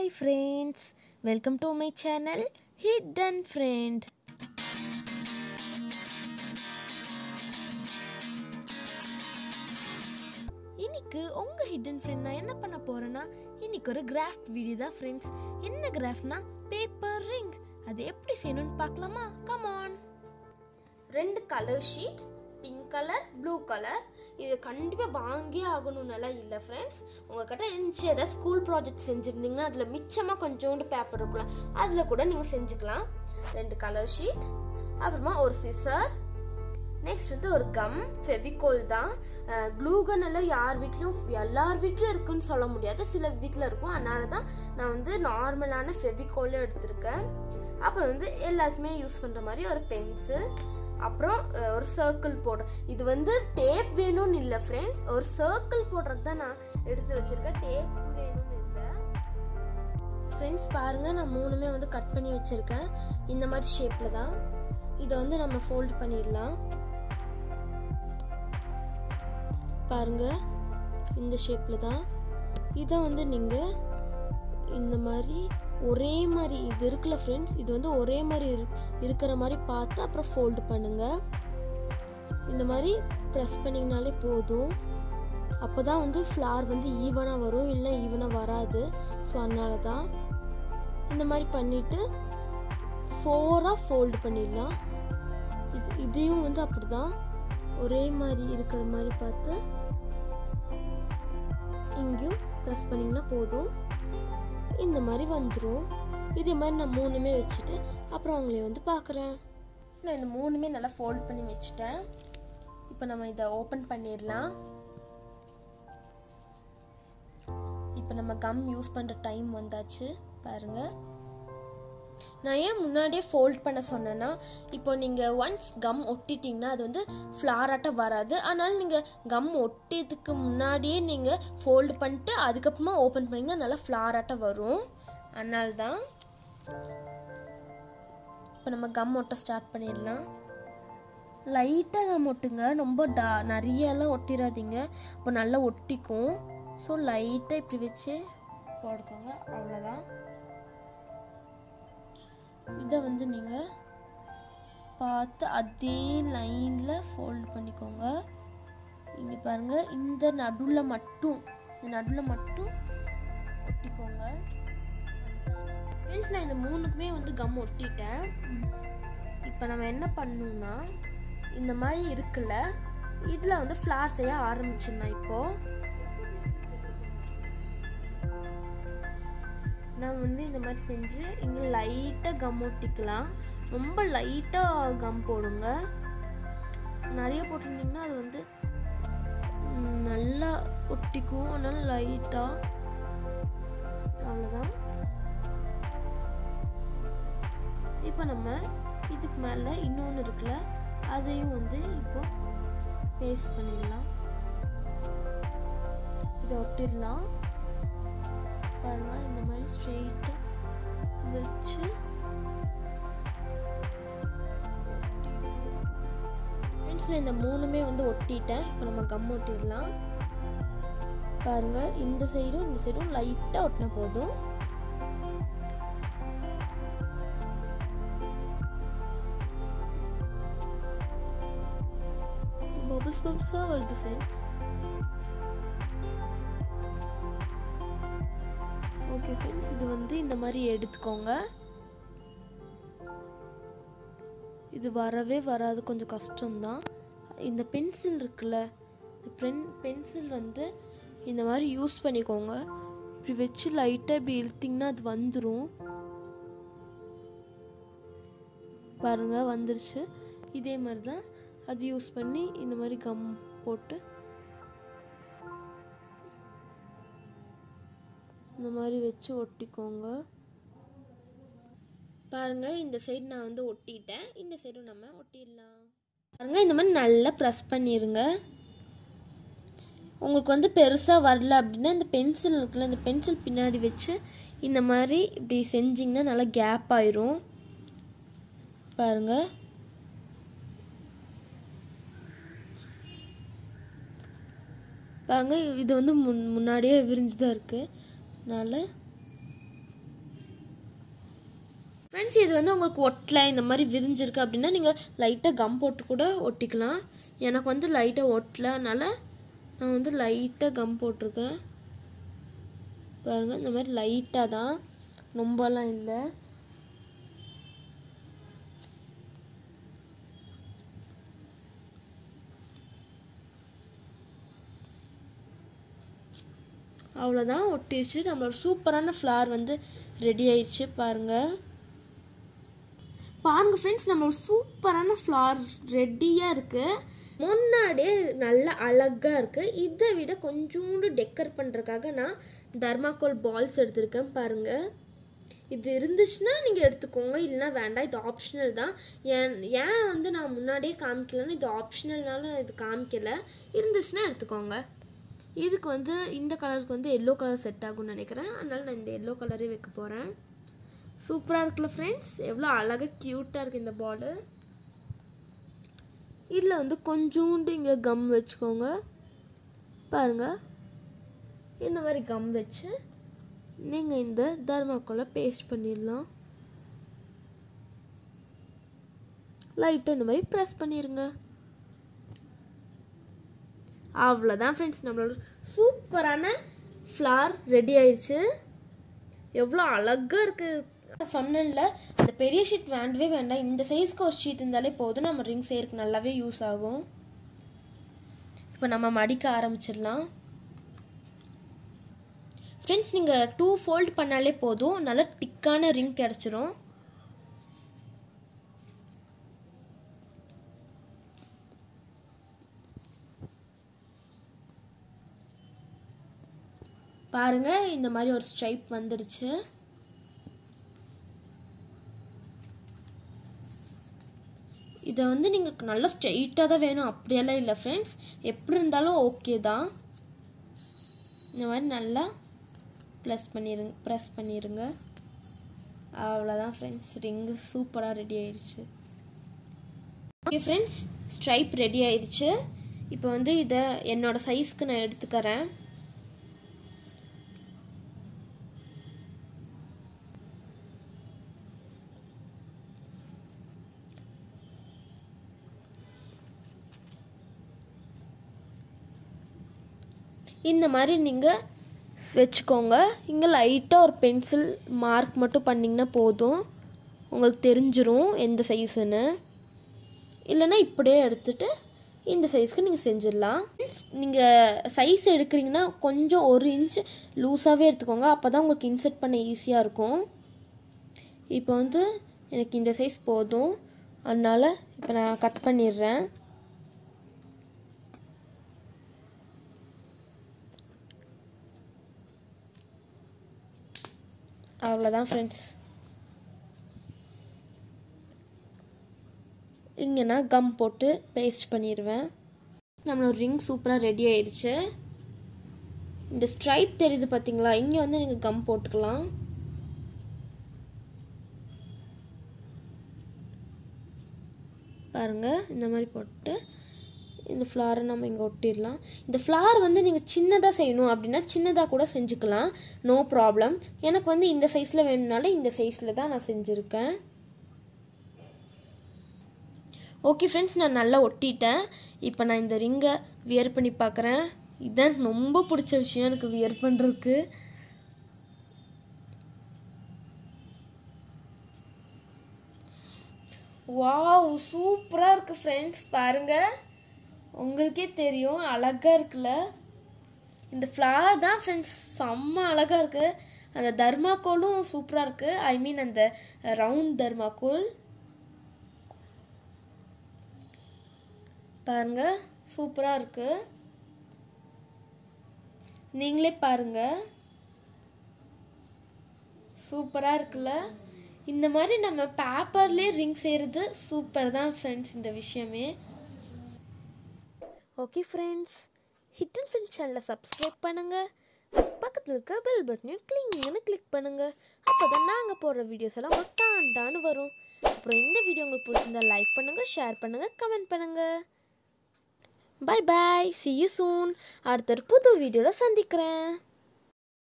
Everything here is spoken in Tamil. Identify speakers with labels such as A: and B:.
A: hi friends welcome to my channel hit and friend இன்னைக்கு உங்கள் ஹிடன் ஃப்ரெண்ட் நான் என்ன பண்ண போகிறேன்னா இன்னைக்கு ஒரு கிராஃப்ட் வீடியோ தான் ஃப்ரெண்ட்ஸ் என்ன கிராஃப்ட்னா பேப்பர் ரிங் அது எப்படி செய்யணும்னு பார்க்கலாமா கமான் ரெண்டு colour sheet pink colour blue colour இது கண்டிப்பாக வாங்கியே ஆகணும்னெல்லாம் இல்லை ஃப்ரெண்ட்ஸ் உங்கள்கிட்ட இருந்துச்சு ஏதாவது ஸ்கூல் ப்ராஜெக்ட் செஞ்சுருந்தீங்கன்னா அதில் மிச்சமாக கொஞ்சோண்டு பேப்பர் இருக்கலாம் அதில் கூட நீங்கள் செஞ்சுக்கலாம் ரெண்டு கலர் ஷீட் அப்புறமா ஒரு சிசர் நெக்ஸ்ட் வந்து ஒரு கம் ஃபெவிகோல் தான் க்ளூகன் எல்லாம் யார் வீட்லையும் எல்லார் வீட்லையும் இருக்குன்னு சொல்ல முடியாது சில வீட்டில் இருக்கும் அதனால தான் நான் வந்து நார்மலான ஃபெவிகோலே எடுத்திருக்கேன் அப்புறம் வந்து எல்லாத்துக்குமே யூஸ் பண்ணுற மாதிரி ஒரு பென்சில் அப்புறம் அஹ், ஒரு சர்க்கிள் போடுற இது வந்து டேப் வேணும்னு இல்லை ஃப்ரெண்ட்ஸ் ஒரு சர்க்கிள் போடுறது தான் நான் எடுத்து வச்சிருக்கேன் டேப் வேணும்னு இல்லை ஃப்ரெண்ட்ஸ் பாருங்க நான் மூணுமே வந்து கட் பண்ணி வச்சிருக்கேன் இந்த மாதிரி ஷேப்பில் தான் இதை வந்து நம்ம ஃபோல்ட் பண்ணிடலாம் பாருங்க இந்த ஷேப்பில் தான் இதை வந்து நீங்கள் இந்த மாதிரி ஒரே மாதிரி இது இருக்குல்ல ஃப்ரெண்ட்ஸ் இது வந்து ஒரே மாதிரி இரு- இருக்கிற மாதிரி பார்த்து அப்புறம் ஃபோல்டு பண்ணுங்க இந்த மாதிரி ப்ரெஸ் பண்ணிங்கனாலே போதும் அப்போ தான் வந்து ஃப்ளார் வந்து ஈவனாக வரும் இல்லை ஈவனாக வராது ஸோ அதனால தான் இந்த மாதிரி பண்ணிவிட்டு ஃபோராக ஃபோல்டு பண்ணிடலாம் இது இதையும் வந்து அப்படி தான் ஒரே மாதிரி இருக்கிற மாதிரி பார்த்து இங்கேயும் ப்ரெஸ் பண்ணிங்கன்னா போதும் இந்த மாதிரி வந்துடும் இதே மாதிரி நான் மூணுமே வச்சுட்டு அப்புறம் அவங்களே வந்து பார்க்குறேன் நான் இந்த மூணுமே நல்லா ஃபோல்ட் பண்ணி வச்சுட்டேன் இப்போ நம்ம இதை ஓப்பன் பண்ணிடலாம் இப்போ நம்ம கம் யூஸ் பண்ணுற டைம் வந்தாச்சு பாருங்கள் நான் ஏன் முன்னாடியே ஃபோல்ட் பண்ண சொன்னேன்னா இப்போ நீங்கள் ஒன்ஸ் கம் ஒட்டிட்டிங்கன்னா அது வந்து ஃப்ளாராட்ட வராது அதனால நீங்கள் கம் ஒட்டியதுக்கு முன்னாடியே நீங்கள் ஃபோல்டு பண்ணிட்டு அதுக்கப்புறமா ஓப்பன் பண்ணிங்கன்னா நல்லா ஃப்ளாராட்ட வரும் அதனால தான் இப்போ நம்ம கம் ஒட்ட ஸ்டார்ட் பண்ணிடலாம் லைட்டாக கம் ஒட்டுங்க ரொம்ப டா நிறையலாம் ஒட்டிடாதீங்க அப்போ நல்லா ஒட்டிக்கும் ஸோ லைட்டாக இப்படி வச்சு போடுக்கோங்க அவ்வளோதான் இதை வந்து நீங்கள் பார்த்து அதே லைனில் ஃபோல்ட் பண்ணிக்கோங்க இங்கே பாருங்கள் இந்த நடுவில் மட்டும் இந்த நடுவில் மட்டும் ஒட்டிக்கோங்க ஃப்ரெண்ட்ஸ் நான் இந்த மூணுக்குமே வந்து கம் ஒட்டிட்டேன் இப்போ நம்ம என்ன பண்ணணும்னா இந்த மாதிரி இருக்குல்ல இதில் வந்து ஃப்ளார் செய்ய ஆரம்பிச்சிடலாம் இப்போது நான் வந்து இந்த மாதிரி செஞ்சு இங்கே லைட்டாக கம் ஒட்டிக்கலாம் ரொம்ப லைட்டாக கம் போடுங்க நிறைய போட்டிருந்தீங்கன்னா அது வந்து ம், நல்லா ஒட்டிக்கும் அதனால லைட்டாக அவ்வளோதான் இப்போ நம்ம இதுக்கு மேலே இன்னொன்று இருக்குல்ல அதையும் வந்து இப்போ பேஸ்ட் பண்ணிடலாம் இதை ஒட்டிடலாம் பாருங்க இந்த மாதிரி ஸ்ட்ரெயிட்டாக வச்சு ஃப்ரெண்ட்ஸில் இந்த மூணுமே வந்து ஒட்டிட்டேன் இப்போ நம்ம கம் ஒட்டிடலாம் பாருங்க இந்த சைடும் இந்த சைடும் லைட்டாக ஒட்டினா போதும் பபிள்ஸ் பபிள்ஸாக வருது ஃப்ரெண்ட்ஸ் ஓகே ஃப்ரெண்ட்ஸ் இது வந்து இந்த மாதிரி எடுத்துக்கோங்க இது வரவே வராது கொஞ்சம் கஷ்டம்தான் இந்த பென்சில் இருக்குல்ல இந்த பென் பென்சில் வந்து இந்த மாதிரி யூஸ் பண்ணிக்கோங்க இப்படி வச்சு லைட்டாக இப்படி இழுத்திங்கன்னா அது வந்துடும் பாருங்க வந்துருச்சு இதே மாதிரி தான் அது யூஸ் பண்ணி இந்த மாதிரி கம் போட்டு இந்த மாதிரி வச்சு ஒட்டிக்கோங்க பாருங்க இந்த சைடு நான் வந்து ஒட்டிட்டேன் இந்த சைடும் நம்ம ஒட்டிடலாம் பாருங்க இந்த மாதிரி நல்லா ப்ரெஸ் பண்ணிடுங்க உங்களுக்கு வந்து பெருசாக வரல அப்படின்னா இந்த பென்சில் இருக்குல்ல இந்த பென்சில் பின்னாடி வச்சு இந்த மாதிரி இப்படி செஞ்சிங்கன்னா நல்லா கேப் ஆயிரும் பாருங்க பாருங்க இது வந்து முன் முன்னாடியே விரிஞ்சு தான் இருக்குது அதனால் ஃப்ரெண்ட்ஸ் இது வந்து உங்களுக்கு ஒட்டலை இந்த மாதிரி விரிஞ்சிருக்கு அப்படின்னா நீங்கள் லைட்டாக கம் போட்டு கூட ஒட்டிக்கலாம் எனக்கு வந்து லைட்டாக ஒட்டலை அதனால் நான் வந்து லைட்டாக கம் போட்டிருக்கேன் பாருங்கள் இந்த மாதிரி லைட்டாக தான் ரொம்பலாம் இல்லை அவ்வளோதான் ஒட்டிடுச்சு நம்மளோட சூப்பரான ஃப்ளார் வந்து ரெடி ஆயிடுச்சு பாருங்கள் பாருங்கள் ஃப்ரெண்ட்ஸ் நம்மளோட சூப்பரான ஃப்ளார் ரெடியாக இருக்குது முன்னாடியே நல்ல அழகாக இருக்குது இதை விட கொஞ்சோண்டு டெக்கர் பண்ணுறதுக்காக நான் தர்மாக்கோல் பால்ஸ் எடுத்திருக்கேன் பாருங்கள் இது இருந்துச்சுன்னா நீங்கள் எடுத்துக்கோங்க இல்லைனா வேண்டாம் இது ஆப்ஷனல் தான் ஏன் ஏன் வந்து நான் முன்னாடியே காமிக்கலன்னா இது ஆப்ஷனல்னால இது காமிக்கல இருந்துச்சுன்னா எடுத்துக்கோங்க இதுக்கு வந்து இந்த கலருக்கு வந்து எல்லோ கலர் செட் ஆகும்னு நினைக்கிறேன் அதனால் நான் இந்த எல்லோ கலரே வைக்க போகிறேன் சூப்பராக இருக்குல்ல ஃப்ரெண்ட்ஸ் எவ்வளோ அழகாக க்யூட்டாக இருக்குது இந்த பால் இதில் வந்து கொஞ்சோண்டு இங்கே கம் வச்சுக்கோங்க பாருங்கள் இந்த மாதிரி கம் வச்சு நீங்கள் இந்த தர்மாக்கோலை பேஸ்ட் பண்ணிடலாம் லைட்டாக இந்த மாதிரி ப்ரெஸ் பண்ணிடுங்க அவ்வளோதான் ஃப்ரெண்ட்ஸ் நம்மளோட சூப்பரான ஃப்ளார் ரெடி ஆயிடுச்சு எவ்வளோ அழகாக இருக்குது சொன்னேன்ல அந்த பெரிய ஷீட் வேண்டவே வேண்டாம் இந்த சைஸ்க்கு ஒரு ஷீட் இருந்தாலே போதும் நம்ம ரிங் செய்யறதுக்கு நல்லாவே யூஸ் ஆகும் இப்போ நம்ம மடிக்க ஆரம்பிச்சிடலாம் ஃப்ரெண்ட்ஸ் நீங்கள் டூ ஃபோல்ட் பண்ணாலே போதும் நல்ல திக்கான ரிங் கிடச்சிரும் பாருங்க இந்த மாதிரி ஒரு ஸ்ட்ரைப் வந்துருச்சு இதை வந்து நீங்கள் நல்லா ஸ்ட்ரெயிட்டாக தான் வேணும் அப்படியெல்லாம் இல்லை ஃப்ரெண்ட்ஸ் எப்படி இருந்தாலும் ஓகே தான் இந்த மாதிரி நல்லா ப்ளஸ் பண்ணிடுங்க ப்ரெஸ் பண்ணிடுங்க அவ்வளோதான் ஃப்ரெண்ட்ஸ் ரிங்கு சூப்பராக ரெடி ஆயிடுச்சு ஓகே ஃப்ரெண்ட்ஸ் ஸ்ட்ரைப் ரெடி ஆயிடுச்சு இப்போ வந்து இதை என்னோட சைஸ்க்கு நான் எடுத்துக்கிறேன் இந்த மாதிரி நீங்கள் வச்சுக்கோங்க இங்கே லைட்டாக ஒரு பென்சில் மார்க் மட்டும் பண்ணிங்கன்னா போதும் உங்களுக்கு தெரிஞ்சிரும் எந்த சைஸுன்னு இல்லைன்னா இப்படியே எடுத்துட்டு இந்த சைஸ்க்கு நீங்கள் செஞ்சிடலாம் நீங்கள் சைஸ் எடுக்கிறீங்கன்னா கொஞ்சம் ஒரு இன்ச் லூஸாகவே எடுத்துக்கோங்க அப்போ தான் உங்களுக்கு இன்செர்ட் பண்ண ஈஸியாக இருக்கும் இப்போ வந்து எனக்கு இந்த சைஸ் போதும் அதனால் இப்போ நான் கட் பண்ணிடுறேன் அவ்வளோதான் ஃப்ரெண்ட்ஸ் இங்கே நான் கம் போட்டு பேஸ்ட் பண்ணிடுவேன் நம்மளோட ரிங் சூப்பராக ரெடி ஆயிடுச்சு இந்த ஸ்ட்ரைப் தெரியுது பார்த்தீங்களா இங்கே வந்து நீங்கள் கம் போட்டுக்கலாம் பாருங்கள் இந்த மாதிரி போட்டு இந்த ஃப்ளாரை நம்ம இங்கே ஒட்டிடலாம் இந்த ஃப்ளார் வந்து நீங்கள் சின்னதாக செய்யணும் அப்படின்னா சின்னதாக கூட செஞ்சுக்கலாம் நோ ப்ராப்ளம் எனக்கு வந்து இந்த சைஸில் வேணும்னால இந்த சைஸில் தான் நான் செஞ்சுருக்கேன் ஓகே ஃப்ரெண்ட்ஸ் நான் நல்லா ஒட்டிட்டேன் இப்போ நான் இந்த ரிங்கை வியர் பண்ணி பார்க்குறேன் இதுதான் ரொம்ப பிடிச்ச விஷயம் எனக்கு வியர் பண்ணுறதுக்கு வாவ் சூப்பராக இருக்குது ஃப்ரெண்ட்ஸ் பாருங்கள் உங்களுக்கே தெரியும் அழகாக இருக்குல்ல இந்த ஃப்ளார் தான் ஃப்ரெண்ட்ஸ் செம்ம அழகாக இருக்குது அந்த தர்மாக்கோலும் சூப்பராக இருக்குது ஐ மீன் அந்த ரவுண்ட் தர்மாக்கோல் பாருங்க சூப்பராக இருக்குது நீங்களே பாருங்க சூப்பராக இருக்குல்ல இந்த மாதிரி நம்ம பேப்பர்லேயே ரிங் செய்கிறது சூப்பர் தான் ஃப்ரெண்ட்ஸ் இந்த விஷயமே okay friends hit and friends சேனலை சப்ஸ்கிரைப் பண்ணுங்கள் பக்கத்தில் இருக்க பெல் பட்டனையும் கிளிங்னு கிளிக் பண்ணுங்கள் அப்போ தான் நாங்கள் போடுற வீடியோஸ் எல்லாம் உங்களுக்கு டான் டான்னு வரும் அப்புறம் இந்த வீடியோ உங்களுக்கு பிடிச்சிருந்தா லைக் பண்ணுங்கள் ஷேர் பண்ணுங்கள் கமெண்ட் பண்ணுங்கள் bye bye see you soon அடுத்த ஒரு புது வீடியோவில் சந்திக்கிறேன்